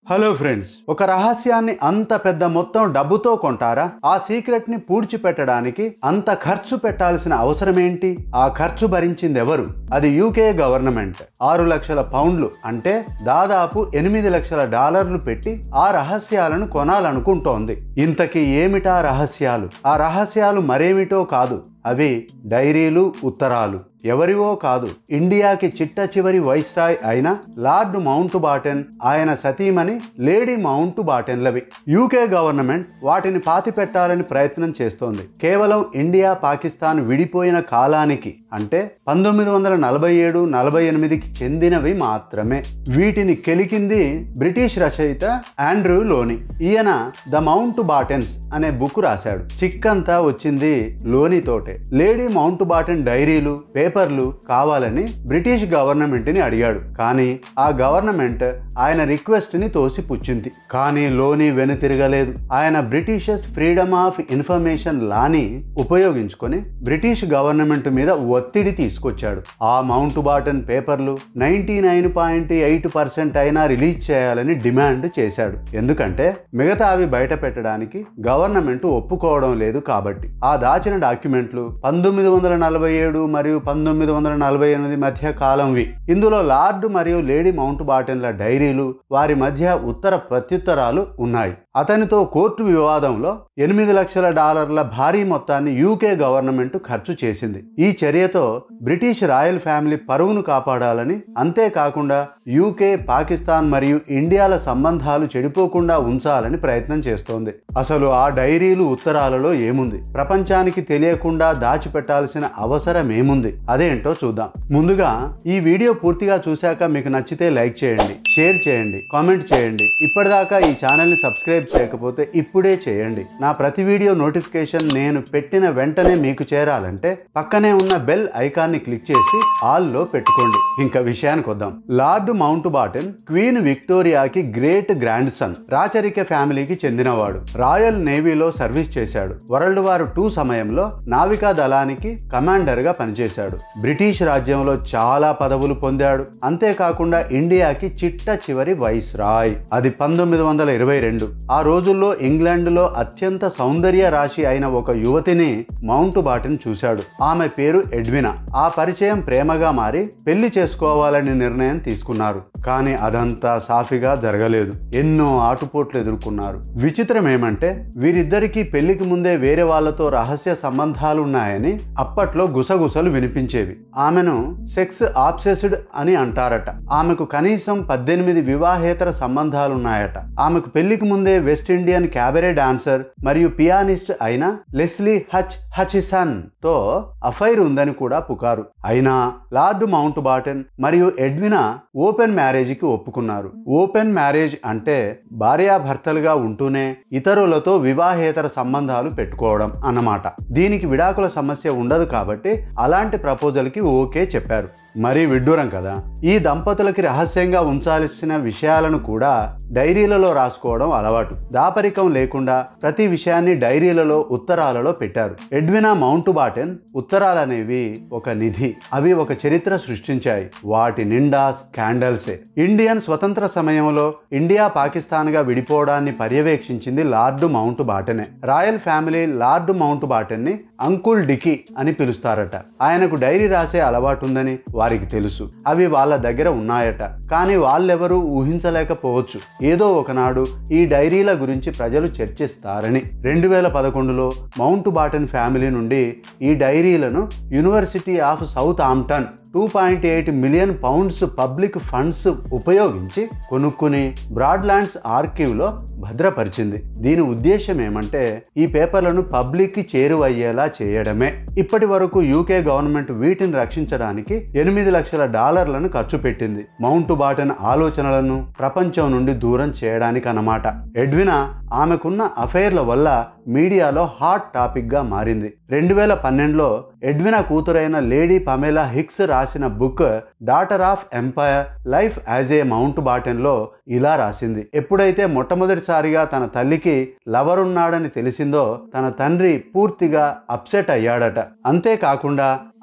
hello friends ఒక రహస్యాన్ని అంత పెద్ద మొత్తం డబ్బుతో కొంటారా ఆ సీక్రెట్ ని పూడ్చిపెట్టడానికి అంత ఖర్చు పెట్టాల్సిన అవసరం ఏంటి ఆ ఖర్చు భరించింది ఎవరు అది యూకే గవర్నమెంట్ ఆరు లక్షల పౌండ్లు అంటే దాదాపు ఎనిమిది లక్షల డాలర్లు పెట్టి ఆ రహస్యాలను కొనాలనుకుంటోంది ఇంతకీ ఏమిటా రహస్యాలు ఆ రహస్యాలు మరేమిటో కాదు అవి డైరీలు ఉత్తరాలు ఎవరివో కాదు ఇండియాకి చిట్ట చివరి వైస్రాయ్ అయిన లార్డ్ మౌంట్ బాటెన్ ఆయన సతీమణి Lady Mountbatten UK government వాటిని పాతిపెట్టాలని ప్రయత్నం చేస్తోంది కేవలం ఇండియా పాకిస్తాన్ విడిపోయిన కాలానికి అంటే పంతొమ్మిది వందల నలభై ఏడు నలభై ఎనిమిదికి చెందినవి మాత్రమే వీటిని కెలికింది బ్రిటిష్ రచయిత ఆండ్రూ లోని ఈయన ద మౌంట్ బాటెన్స్ అనే బుక్ రాశాడు చిక్కంతా వచ్చింది లోనితోటే లేడీ మౌంట్ బాటెన్ డైరీలు పేపర్లు కావాలని బ్రిటిష్ గవర్నమెంట్ ని అడిగాడు కానీ ఆ గవర్నమెంట్ ఆయన రిక్వెస్ట్ ని తోసిపుచ్చింది కానీ లోని వెనుతిరగలేదు ఆయన బ్రిటిషర్స్ ఫ్రీడమ్ ఆఫ్ ఇన్ఫర్మేషన్ లాని ఉపయోగించుకొని బ్రిటిష్ గవర్నమెంట్ మీద ఒత్తిడి తీసుకొచ్చాడు ఆ మౌంట్ బాటన్ పేపర్లు ninety nine point eight percent అయినా రిలీజ్ చేయాలని డిమాండ్ చేశాడు ఎందుకంటే మిగతా అవి బయట పెట్టడానికి గవర్నమెంట్ ఒప్పుకోవడం లేదు కాబట్టి ఆ దాచిన డాక్యుమెంట్లు పంతొమ్మిది వందల నలభై ఏడు మరియు పంతొమ్మిది వందల నలభై ఎనిమిది మధ్య కాలంవి ఇందులో లార్డ్ మరియు లేడీ మౌంట్ బాటన్ల డైరీలు వారి మధ్య ఉత్తర ప్రత్యుత్తరాలు ఉన్నాయి అతనితో కోర్టు వివాదంలో ఎనిమిది లక్షల డాలర్ల భారీ మొత్తాన్ని యూకే గవర్నమెంట్ ఖర్చు చేసింది ఈ చర్యతో బ్రిటిష్ రాయల్ ఫ్యామిలీ పరువును కాపాడాలని అంతేకాకుండా యూకే పాకిస్తాన్ మరియు ఇండియాల సంబంధాలు చెడిపోకుండా ఉంచాలని ప్రయత్నం చేస్తోంది అసలు ఆ డైరీలు ఉత్తరాలలో ఏముంది ప్రపంచానికి తెలియకుండా దాచిపెట్టాల్సిన అవసరం ఏముంది అదేంటో చూద్దాం ముందుగా ఈ వీడియో పూర్తిగా చూశాక మీకు నచ్చితే లైక్ చేయండి షేర్ చేయండి కామెంట్ చేయండి ఇప్పటిదాకా ఈ ఛానల్ని సబ్స్క్రైబ్ చేయకపోతే ఇప్పుడే చేయండి నా ప్రతి వీడియో నోటిఫికేషన్ నేను పెట్టిన వెంటనే మీకు చేరాలంటే పక్కనే ఉన్న బెల్ ఐకాన్ని క్లిక్ చేసి ఆల్లో పెట్టుకోండి ఇంకా విషయానికి వద్దాం లార్డ్ మౌంట్ బాటన్ క్వీన్ విక్టోరియాకి గ్రేట్ గ్రాండ్ సన్ రాచరిక ఫ్యామిలీకి చెందినవాడు రాయల్ నేవీలో సర్వీస్ చేశాడు వరల్డ్ వార్ టూ సమయంలో నావికా దళానికి కమాండర్ గా పనిచేశాడు బ్రిటిష్ రాజ్యంలో చాలా పదవులు పొందాడు అంతేకాకుండా ఇండియాకి చిట్ట చివరి వైస్ రాయ్ అది పంతొమ్మిది వందల ఇరవై రెండు ఆ రోజుల్లో ఇంగ్లాండ్లో అత్యంత సౌందర్య రాశి అయిన ఒక యువతిని మౌంట్ బాటన్ చూశాడు ఆమె పేరు ఎడ్వినా ఆ పరిచయం ప్రేమగా మారి పెళ్లి చేసుకోవాలని నిర్ణయం తీసుకున్నారు కానీ అదంతా సాఫీగా జరగలేదు ఎన్నో ఆటుపోట్లు ఎదుర్కొన్నారు విచిత్రం ఏమంటే వీరిద్దరికీ పెళ్లికి ముందే వేరే వాళ్లతో రహస్య సంబంధాలున్నాయని అప్పట్లో గుసగుసలు వినిపించేవి ఆమెను సెక్స్ ఆబ్సెస్డ్ అని అంటారట ఆమెకు కనీసం పద్దెనిమిది వివాహేతర సంబంధాలున్నాయట ఆమెకు పెళ్లికి ముందే వెస్ట్ ఇండియన్ క్యాబరే డాన్సర్ మరియు పియానిస్ట్ అయిన లెస్లీ హచ్ హచిసన్ తో అఫైర్ ఉందని కూడా పుకారు అయినా లార్డ్ మౌంట్ బాటన్ మరియు ఎడ్వినా ఓపెన్ మ్యారేజ్కి ఒప్పుకున్నారు ఓపెన్ మ్యారేజ్ అంటే భార్యాభర్తలుగా ఉంటూనే ఇతరులతో వివాహేతర సంబంధాలు పెట్టుకోవడం అన్నమాట దీనికి విడాకుల సమస్య ఉండదు కాబట్టి అలాంటి ప్రపోజల్కి ఓకే చెప్పారు మరీ విడ్డూరం కదా ఈ దంపతులకి రహస్యంగా ఉంచాల్సిన విషయాలను కూడా డైరీలలో రాసుకోవడం అలవాటు దాపరికం లేకుండా ప్రతి విషయాన్ని డైరీలలో ఉత్తరాలలో పెట్టారు ఎడ్వినా మౌంట్ బాటెన్ ఉత్తరాలనేవి ఒక నిధి అవి ఒక చరిత్ర సృష్టించాయి వాటి నిండా స్కాండల్సే ఇండియన్ స్వతంత్ర సమయంలో ఇండియా పాకిస్తాన్ గా విడిపోవడాన్ని పర్యవేక్షించింది లార్డ్ మౌంట్ బాటెనే royal family Lord Mountbatten ని అంకుల్ డికి అని పిలుస్తారట ఆయనకు డైరీ రాసే అలవాటుందని వారికి తెలుసు అవి వాళ్ళ దగ్గర ఉన్నాయట కానీ వాళ్ళెవరూ ఊహించలేకపోవచ్చు ఏదో ఒకనాడు ఈ డైరీల గురించి ప్రజలు చర్చిస్తారని రెండు వేల పదకొండులో మౌంట్ బాటన్ ఫ్యామిలీ నుండి ఈ డైరీలను University of Southampton two point eight million pounds public funds ఉపయోగించి కొనుక్కుని బ్రాడ్లాండ్స్ ఆర్కీవ్లో భద్రపరిచింది దీని ఉద్దేశం ఏమంటే ఈ పేపర్లను పబ్లిక్కి చేరువయ్యేలా చేయడమే ఇప్పటి వరకు యూకే గవర్నమెంట్ వీటిని రక్షించడానికి ఎనిమిది లక్షల డాలర్లను ఖర్చు పెట్టింది మౌంట్ బాటన్ ఆలోచనలను ప్రపంచం నుండి దూరం చేయడానికి అన్నమాట ఎడ్వినా ఆమెకున్న అఫైర్ల వల్ల మీడియాలో హాట్ టాపిక్గా మారింది రెండు వేల పన్నెండులో ఎడ్వినా కూతురైన లేడీ పమేలా హిక్స్ రాసిన book daughter of empire life as a మౌంట్ బాటన్లో ఇలా రాసింది ఎప్పుడైతే మొట్టమొదటిసారిగా తన తల్లికి లవర్ ఉన్నాడని తెలిసిందో తన తండ్రి పూర్తిగా అప్సెట్ అయ్యాడట అంతేకాకుండా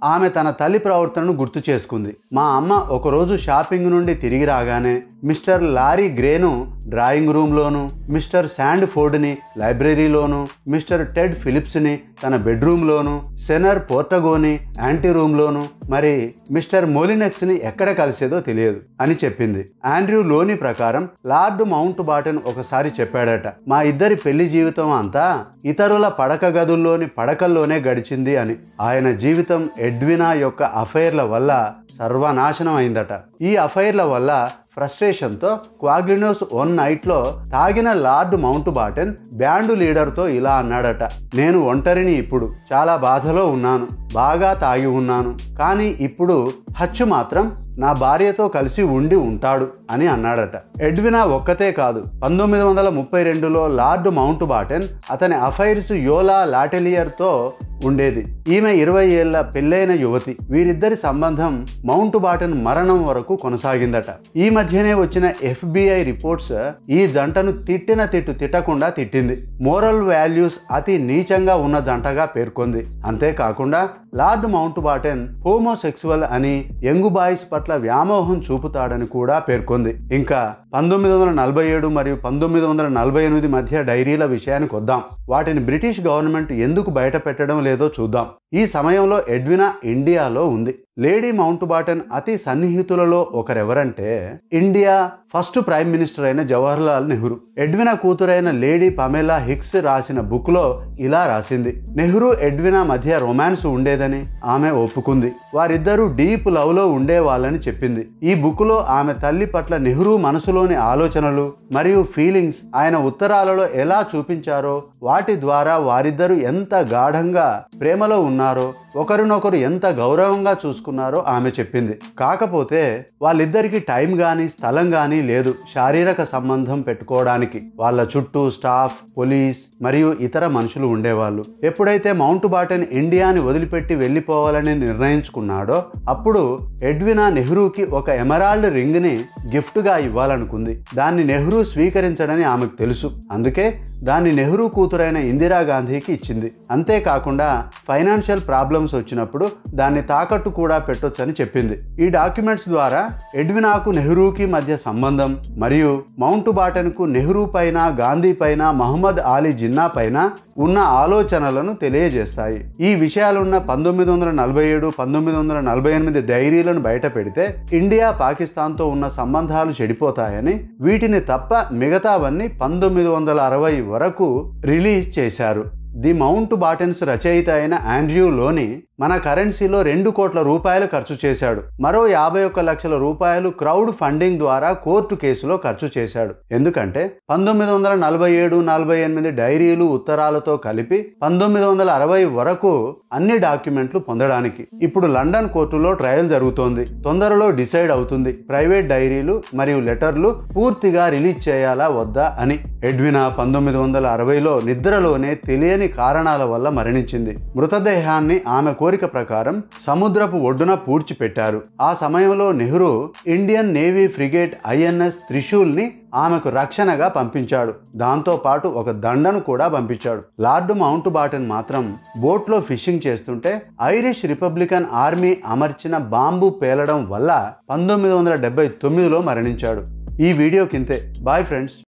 ఆమె తన తల్లి ప్రవర్తనను గుర్తు చేసుకుంది మా అమ్మ ఒకరోజు షాపింగ్ నుండి తిరిగి రాగానే మిస్టర్ లారీ గ్రేను డ్రాయింగ్ రూమ్లోను మిస్టర్ శాండ్ ఫోర్డ్ని లైబ్రరీలోను మిస్టర్ టెడ్ ఫిలిప్స్ని తన బెడ్రూమ్లోను సెనర్ పోర్టగోని యాంటీ రూమ్లోను మరి మిస్టర్ మోలినెక్స్ని ఎక్కడ కలిసేదో తెలియదు అని చెప్పింది ఆండ్రూ లోని ప్రకారం లార్డ్ మౌంట్ బాటన్ ఒకసారి చెప్పాడట మా ఇద్దరి పెళ్లి జీవితం అంతా ఇతరుల పడక గదుల్లోని పడకల్లోనే గడిచింది అని ఆయన జీవితం ఎడ్వినా యొక్క అఫైర్ల వల్ల సర్వనాశనం అయిందట ఈ అఫైర్ల వల్ల ఫ్రస్ట్రేషన్తో క్వాగ్లినోస్ వన్ నైట్లో తాగిన లార్డ్ మౌంట్ బాటన్ బ్యాండు లీడర్తో ఇలా అన్నాడట నేను ఒంటరిని ఇప్పుడు చాలా బాధలో ఉన్నాను బాగా తాగి ఉన్నాను కానీ ఇప్పుడు హచ్చు మాత్రం నా భార్యతో కలిసి ఉండి ఉంటాడు అని అన్నాడట ఎడ్వినా ఒక్కతే కాదు పంతొమ్మిది వందల ముప్పై రెండులో లార్డ్ మౌంట్ బాటెన్ అతని అఫైర్స్ యోలా లాటెలియర్తో ఉండేది ఈమె ఇరవై ఏళ్ల పెళ్ళైన యువతి వీరిద్దరి సంబంధం మౌంట్ బాటన్ మరణం వరకు కొనసాగిందట ఈ మధ్యనే వచ్చిన ఎఫ్బిఐ రిపోర్ట్స్ ఈ జంటను తిట్టిన తిట్టు తిట్టకుండా తిట్టింది మోరల్ వాల్యూస్ అతి నీచంగా ఉన్న జంటగా పేర్కొంది అంతేకాకుండా లార్డ్ మౌంట్ బాటెన్ హోమోసెక్సువల్ అని యంగు బాయ్స్ పట్ల వ్యామోహం చూపుతాడని కూడా పేర్కొంది ఇంకా పంతొమ్మిది వందల నలభై ఏడు మరియు పంతొమ్మిది వందల నలభై ఎనిమిది మధ్య డైరీల విషయానికి వద్దాం వాటిని బ్రిటిష్ గవర్నమెంట్ ఎందుకు బయట పెట్టడం లేదో చూద్దాం ఈ సమయంలో ఎడ్వినా ఇండియాలో ఉంది లేడీ మౌంట్ బాటన్ అతి సన్నిహితులలో ఒకరెవరంటే ఇండియా ఫస్ట్ ప్రైమ్ మినిస్టర్ అయిన జవహర్లాల్ నెహ్రూ ఎడ్వినా కూతురైన లేడీ పమెలా హిక్స్ రాసిన బుక్లో ఇలా రాసింది నెహ్రూ ఎడ్వినా మధ్య రొమాన్స్ ఉండేదని ఆమె ఒప్పుకుంది వారిద్దరూ డీప్ లవ్లో ఉండేవాళ్ళని చెప్పింది ఈ బుక్లో ఆమె తల్లి పట్ల నెహ్రూ మనసులోని ఆలోచనలు మరియు ఫీలింగ్స్ ఆయన ఉత్తరాలలో ఎలా చూపించారో వాటి ద్వారా వారిద్దరూ ఎంత గాఢంగా ప్రేమలో ఉన్నారో ఒకరినొకరు ఎంత గౌరవంగా చూసుకున్నారో ఆమె చెప్పింది కాకపోతే వాళ్ళిద్దరికి టైం కానీ స్థలం కానీ లేదు శారీరక సంబంధం పెట్టుకోవడానికి వాళ్ళ చుట్టూ స్టాఫ్ పోలీస్ మరియు ఇతర మనుషులు ఉండేవాళ్ళు ఎప్పుడైతే మౌంట్ బాటన్ ఇండియాని వదిలిపెట్టి వెళ్ళిపోవాలని నిర్ణయించుకున్నాడో అప్పుడు ఎడ్వినా నెహ్రూకి ఒక ఎమరాల్డ్ రింగ్ని గిఫ్ట్గా ఇవ్వాలనుకుంది దాన్ని నెహ్రూ స్వీకరించడని ఆమెకు తెలుసు అందుకే దాన్ని నెహ్రూ కూతురైన ఇందిరాగాంధీకి ఇచ్చింది అంతేకాకుండా ఫైనాన్షియల్ ప్రాబ్లమ్స్ వచ్చినప్పుడు దాన్ని తాకట్టు కూడా పెట్టొచ్చని చెప్పింది ఈ డాక్యుమెంట్స్ ద్వారా ఎడ్వినాకు నెహ్రూకి మధ్య సంబంధం మరియు మౌంట్ బాటన్కు నెహ్రూ పైన గాంధీ పైన మహమ్మద్ ఆలీ జిన్నా పైన ఉన్న ఆలోచనలను తెలియజేస్తాయి ఈ విషయాలున్న పంతొమ్మిది వందల నలభై ఏడు పంతొమ్మిది వందల నలభై ఎనిమిది డైరీలను బయట పెడితే ఇండియా పాకిస్తాన్తో ఉన్న సంబంధాలు చెడిపోతాయని వీటిని తప్ప మిగతావన్నీ పంతొమ్మిది వందల అరవై వరకు రిలీజ్ చేశారు ది మౌంట్ బాటన్స్ రచయిత అయిన ఆండ్రూ లోని మన కరెన్సీలో రెండు కోట్ల రూపాయలు ఖర్చు చేశాడు మరో యాభై ఒక్క లక్షల రూపాయలు క్రౌడ్ ఫండింగ్ ద్వారా కోర్టు కేసులో ఖర్చు చేశాడు ఎందుకంటే పంతొమ్మిది వందల నలభై ఏడు నలభై ఎనిమిది డైరీలు ఉత్తరాలతో కలిపి పంతొమ్మిది వందల అరవై వరకు అన్ని డాక్యుమెంట్లు పొందడానికి ఇప్పుడు లండన్ కోర్టులో ట్రయల్ జరుగుతోంది తొందరలో డిసైడ్ అవుతుంది ప్రైవేట్ డైరీలు మరియు లెటర్లు పూర్తిగా రిలీజ్ చేయాలా వద్దా అని ఎడ్వినా పంతొమ్మిది వందల అరవైలో నిద్రలోనే తెలియని కారణాల వల్ల మరణించింది మృతదేహాన్ని ఆమె కోరిక ప్రకారం సముద్రపు ఒడ్డున పూడ్చిపెట్టారు ఆ సమయంలో Nehru Indian navy frigate INS త్రిశూల్ని ఆమెకు రక్షణగా పంపించాడు దాంతో పాటు ఒక దండను కూడా పంపించాడు లార్డ్ మౌంట్ బాటన్ మాత్రం బోట్లో ఫిషింగ్ చేస్తుంటే ఐరిష్ రిపబ్లికన్ ఆర్మీ అమర్చిన బాంబు పేలడం వల్ల పంతొమ్మిది వందల డెబ్బై తొమ్మిదిలో మరణించాడు ఈ వీడియో కింతే బాయ్ ఫ్రెండ్స్